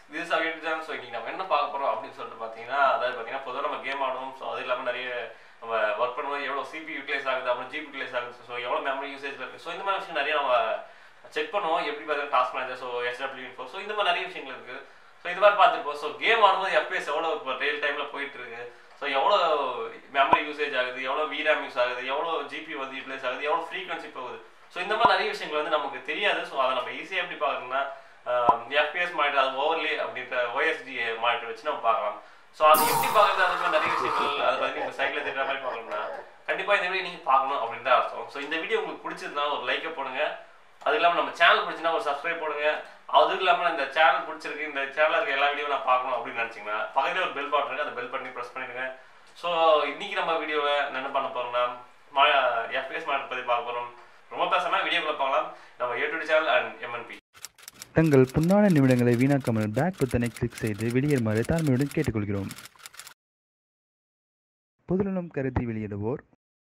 இது சப்ஜெக்ட் தான் ஸோ இன்னைக்கு நம்ம என்ன பார்க்க போகிறோம் அப்படின்னு சொல்லிட்டு பார்த்தீங்கன்னா அதாவது பார்த்தீங்கன்னா பொதுவாக நம்ம கேம் ஆடுவோம் ஸோ அது இல்லாமல் நிறைய நம்ம ஒர்க் பண்ணும்போது எவ்வளோ சிபி யூட்டிலைஸ் ஆகுது அப்புறம் ஜிபி யூட்டிலைஸ் ஆகுது ஸோ எவ்வளோ மெமரி யூசேஜ் இருக்குது ஸோ இந்த மாதிரி விஷயம் நிறைய நம்ம செக் பண்ணுவோம் எப்படி பார்த்தீங்கன்னா task manager so SW info so இந்த மாதிரி நிறைய விஷயங்கள் இருக்குது ஸோ இது மாதிரி பார்த்துருப்போம் ஸோ கேம் ஆடும்போது எஃபிஎஸ் எவ்வளோ இப்போ ரியல் டைமில் போயிட்டு இருக்கு ஸோ எவ்வளோ மெமரி யூசேஜ் ஆகுது எவ்வளோ விராம் யூஸ் ஆகுது எவ்வளோ ஜிபி வந்து யூட்டிலைஸ் ஆகுது எவ்வளோ ஃப்ரீக்வன்சி போகுது ஸோ இந்த மாதிரி நிறைய விஷயங்கள் வந்து நமக்கு தெரியாது ஸோ அதை நம்ம ஈஸியாக எப்படி பார்க்கணும்னா எஃபிஎஸ் மானிட்டர் அது ஓவர்லே அப்படின்ற ஓஎஸ்டி மானிட்டர் வச்சு நம்ம பார்க்கலாம் ஸோ அது எப்படி பார்க்குறது அது மாதிரி நிறைய விஷயங்கள் அதை பற்றி நீங்கள் சைக்கிள் தெரியுற மாதிரி பார்க்கணும்னா கண்டிப்பாக இந்த வீடியோ நீங்கள் பார்க்கணும் அப்படின்னு தான் அர்த்தம் ஸோ இந்த வீடியோ உங்களுக்கு பிடிச்சிருந்தா ஒரு லைக்கை போடுங்க அது இல்லாமல் நம்ம சேனல் பிடிச்சினா ஒரு சப்ஸ்கிரைப் போடுங்க அது இல்லாமல் இந்த சேனல் பிடிச்சிருக்கு இந்த சேனலில் இருக்க எல்லா வீடியோ நான் பார்க்கணும் அப்படின்னு நினச்சிங்கன்னா பக்கத்தில் ஒரு பெல் பட்டன் இருக்கு அந்த பெல் பண்ணி ப்ரெஸ் பண்ணிடுங்க ஸோ இன்னைக்கு நம்ம வீடியோவை என்ன பண்ண போறோம்னா எஃபிஎஸ் மாடல் பற்றி பார்க்க போகிறோம் ரொம்ப பேசாமல் வீடியோக்குள்ள பார்க்கலாம் நம்ம A to channel and MNB தங்கள் பொன்னான நிமிடங்களை வீணாக்காமல் பேக் புத்தனை கிளிக் செய்து வெளியேறுமாறு தாழ்மையுடன் கேட்டுக்கொள்கிறோம் பொதுநலம் கருதி வெளியிடுவோர்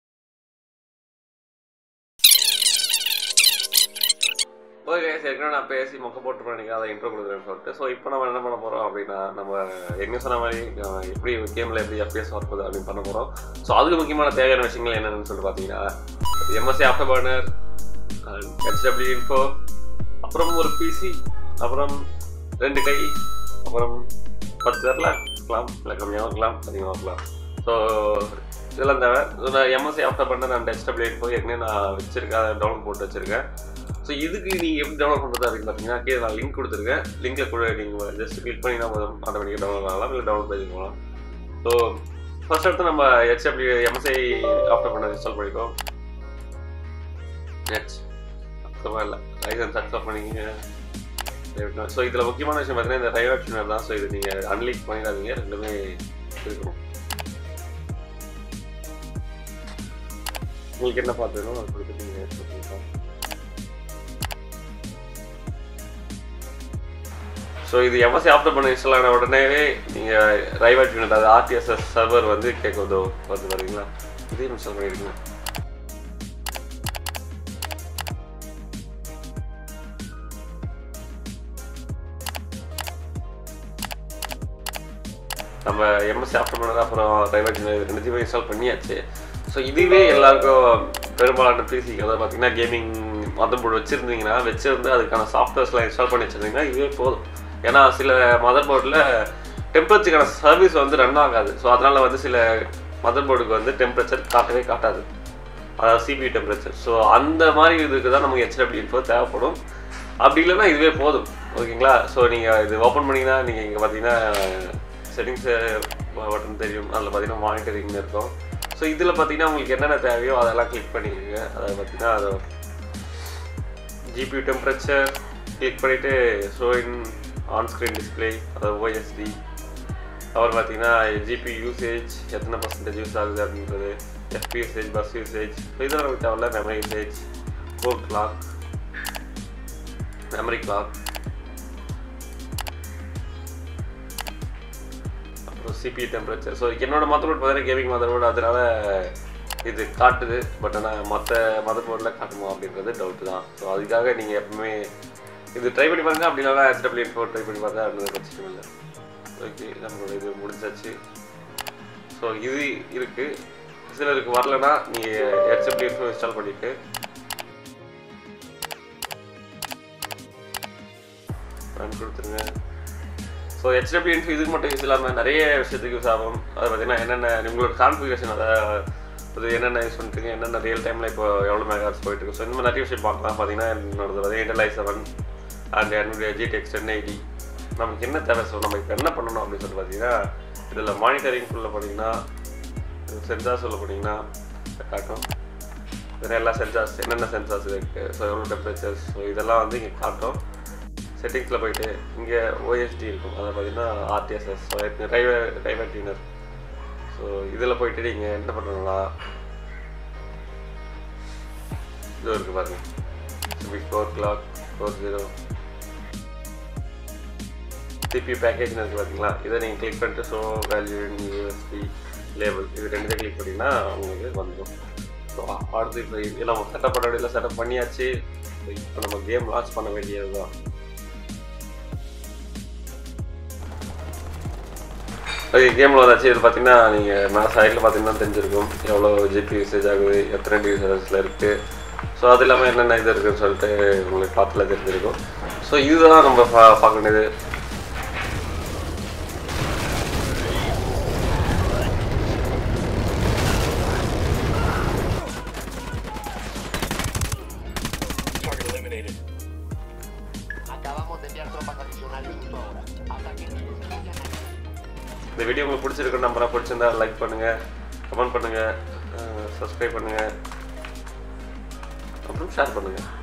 ஓகே ஏற்கனவே நான் பேசி மொக்க போட்டு பண்ணிக்க அதை இன்ட்ரோ கொடுக்குறேன்னு சொல்லிட்டு ஸோ இப்போ நம்ம என்ன பண்ண போகிறோம் அப்படின்னா நம்ம என்ன சொன்ன மாதிரி அஹ், எப்படி கேமில் எப்படி எஃபிஎஸ் ஒர்க் போகுது அப்படின்னு பண்ண போகிறோம் ஸோ அதுக்கு முக்கியமான தேவையான விஷயங்கள் என்னென்னு சொல்லிட்டு பார்த்தீங்கன்னா MSI afterburner HW info அப்புறம் ஒரு பிசி அப்புறம் ரெண்டு கை அப்புறம் பத்து பேரில் இருக்கலாம் இல்லை கம்மியாக இருக்கலாம் அதிகமாக இருக்கலாம் ஸோ இதெல்லாம் தேவை நான் எம்எஸ்சி ஆஃப்டர் பண்ண நான் ஹெச்டபிள்யூ இன்ஃபோ ஏற்கனவே நான் வச்சிருக்கேன் அதை டவுன்லோட் போட்டு வச்சிருக்கேன் ஸோ இதுக்கு நீங்கள் எப்படி டவுன்லோட் பண்ணுறது அப்படின்னு பார்த்தீங்கன்னா கீழே நான் லிங்க் கொடுத்துருக்கேன் லிங்கில் கூட நீங்கள் ஜஸ்ட் கிளிக் பண்ணி நம்ம ஆட்டோமேட்டிக்காக டவுன்லோட் ஆகலாம் இல்லை டவுன்லோட் பண்ணி போகலாம் ஸோ ஃபர்ஸ்ட் எடுத்து நம்ம ஹெச்டபிள்யூ எம்எஸ்ஐ ஆஃப்டர் பண்ண இன்ஸ்டால் பண்ணிக்கோ நெட் சுத்தமாக இல்லை லைசன்ஸ் அக்செப்ட் பண்ணிக்கிங்க ஸோ இதில் முக்கியமான விஷயம் பார்த்தீங்கன்னா இந்த ரைவ் ஆப்ஷன் தான் ஸோ இது நீங்கள் அன்லீக் பண்ணிடாதீங்க ரெண்டுமே இருக்கணும் உங்களுக்கு என்ன பார்த்து வேணும் அது கொடுத்துட்டு நீங்கள் சொல்லிக்கலாம் ஸோ இது எம்எஸ்சி ஆஃப்டர் பண்ண இன்ஸ்டால் ஆன உடனேவே நீங்கள் ரைவட் யூனிட் அது ஆர்டிஎஸ்எஸ் சர்வர் வந்து கேட்குதோ வந்து வரீங்களா இதையும் இன்ஸ்டால் பண்ணிடுங்க நம்ம எம்எஸ்சி ஆஃப்டர் பண்ணது அப்புறம் ரைவட் யூனிட் ரெண்டுத்தையுமே இன்ஸ்டால் பண்ணியாச்சு ஸோ இதுவே எல்லாருக்கும் பெரும்பாலான பிசிக்கு அதாவது பார்த்தீங்கன்னா கேமிங் மதர் போர்டு வச்சுருந்தீங்கன்னா வச்சிருந்து அதுக்கான சாஃப்ட்வேர்ஸ்லாம் இன்ஸ்டால் பண்ணி வச்சுருந்தீங்கன்னா இதுவே போதும் ஏன்னா சில மதர் போர்டில் டெம்பரேச்சருக்கான சர்வீஸ் வந்து ரன் ஆகாது ஸோ அதனால் வந்து சில மதர் போர்டுக்கு வந்து டெம்பரேச்சர் காட்டவே காட்டாது அதாவது சிபியூ டெம்பரேச்சர் ஸோ அந்த மாதிரி இதுக்கு தான் நமக்கு ஹெச்டபிள்யூ இன்ஃபோ தேவைப்படும் அப்படி இல்லைன்னா இதுவே போதும் ஓகேங்களா ஸோ நீங்கள் இது ஓப்பன் பண்ணிங்கன்னா நீங்கள் இங்கே பார்த்தீங்கன்னா செட்டிங்ஸ் பட்டன் தெரியும் அதில் பார்த்தீங்கன்னா மானிட்டரிங்னு இருக்கும் ஸோ இதில் பார்த்தீங்கன்னா உங்களுக்கு என்னென்ன தேவையோ அதெல்லாம் கிளிக் பண்ணிக்கோங்க அதை பார்த்தீங்கன்னா அதை ஜிபி டெம்பரேச்சர் கிளிக் பண்ணிவிட்டு show in on screen display அதாவது ஓஎஸ்டி அப்புறம் பார்த்தீங்கன்னா ஜிபி யூசேஜ் எத்தனை பர்சன்டேஜ் யூஸ் ஆகுது அப்படின்றது எஃபி யூசேஜ் பஸ் யூசேஜ் இதெல்லாம் நமக்கு தேவையில்ல memory usage core clock memory clock அப்புறம் சிபி டெம்பரேச்சர் ஸோ என்னோட மதர் போர்ட் பார்த்தீங்கன்னா கேமிங் மதர் போர்டு அதனால இது காட்டுது பட் ஆனால் மற்ற மதர் போர்டில் காட்டுமா அப்படின்றது டவுட் தான் ஸோ அதுக்காக நீங்கள் எப்பவுமே இது ட்ரை பண்ணி பாருங்க அப்படி இல்லைனா ஹெச்டபிள்யூ ஃபோர் ட்ரை பண்ணி பார்த்தா அது பிரச்சனை இல்லை ஓகே நம்மளோட இது முடிஞ்சாச்சு ஸோ இது இருக்குது சிலருக்கு வரலன்னா நீங்கள் ஹெச்டபிள்யூ ஃபோர் இன்ஸ்டால் பண்ணிவிட்டு ரன் கொடுத்துருங்க ஸோ ஹெச்டபிள்யூ இன்ஃபோ இதுக்கு மட்டும் யூஸ் இல்லாமல் நிறைய விஷயத்துக்கு யூஸ் ஆகும் அது பார்த்தீங்கன்னா என்னென்ன உங்களோட கான்ஃபிகரேஷன் அதை அது என்னென்ன யூஸ் பண்ணிட்டுருங்க என்னென்ன ரியல் டைமில் இப்போ எவ்வளோ மெகாஸ் போயிட்டு இருக்கு ஸோ இந்த மாதிரி நிறைய விஷயம் பார்க்கலாம் பார்த்தீங்கன்னா என்னோடது வந்து இன்டர்லை செவன் அண்ட் என்னுடைய ஜிடெக்ஸ் டென் எயிட்டி நமக்கு என்ன தேவை ஸோ நம்ம இப்போ என்ன பண்ணணும் அப்படின்னு சொல்லி பார்த்தீங்கன்னா இதில் மானிட்டரிங் உள்ள போனீங்கன்னா சென்சார்ஸ் உள்ள போனீங்கன்னா காட்டும் இதில் எல்லா சென்சார்ஸ் என்னென்ன சென்சார்ஸ் இருக்குது ஸோ எவ்வளோ டெம்பரேச்சர்ஸ் ஸோ இதெல்லாம் வந்து இங்கே காட்டும் செட்டிங்ஸில் போயிட்டு இங்கே ஓஎஸ்டி இருக்கும் அதை பார்த்தீங்கன்னா RTSS so Riva Riva tuner so இதில் போயிட்டு நீங்கள் என்ன பண்ணணும்னா இது இருக்குது பாருங்கள் four clock four zero CPU பேக்கேஜ்னு இருக்குது பார்த்தீங்களா இதை நீங்கள் கிளிக் பண்ணிட்டு ஷோ வேல்யூ யூஎஸ்பி லேபிள் இது ரெண்டுத்தையும் கிளிக் பண்ணிங்கன்னா உங்களுக்கு வந்துடும் ஸோ அடுத்து இப்போ இது நம்ம செட்டப் பண்ண வேண்டியதில் செட்டப் பண்ணியாச்சு இப்போ நம்ம கேம் லான்ச் பண்ண வேண்டியது தான் ஓகே கேமில் வந்தாச்சு இது பார்த்தீங்கன்னா நீங்கள் மேலே சைடில் பார்த்தீங்கன்னா தெரிஞ்சிருக்கும் எவ்வளோ ஜிபி யூசேஜ் ஆகுது எத்தனை டிகிரி செல்சியஸில் இருக்குது ஸோ அது இல்லாமல் என்னென்ன இது இருக்குன்னு சொல்லிட்டு உங்களுக்கு பார்த்துல தெரிஞ்சிருக்கும் ஸோ இதுதான் நம்ம பா பார்க்க வேண்டியது Target eliminated. Acabamos de enviar tropas adicionales justo ahora. Hasta que se destruyan இந்த வீடியோ உங்களுக்கு பிடிச்சிருக்கு நம்பரை பிடிச்சிருந்தா லைக் பண்ணுங்கள் கமெண்ட் பண்ணுங்கள் சப்ஸ்கிரைப் பண்ணுங்கள் அப்புறம் ஷேர் பண்ணுங்கள்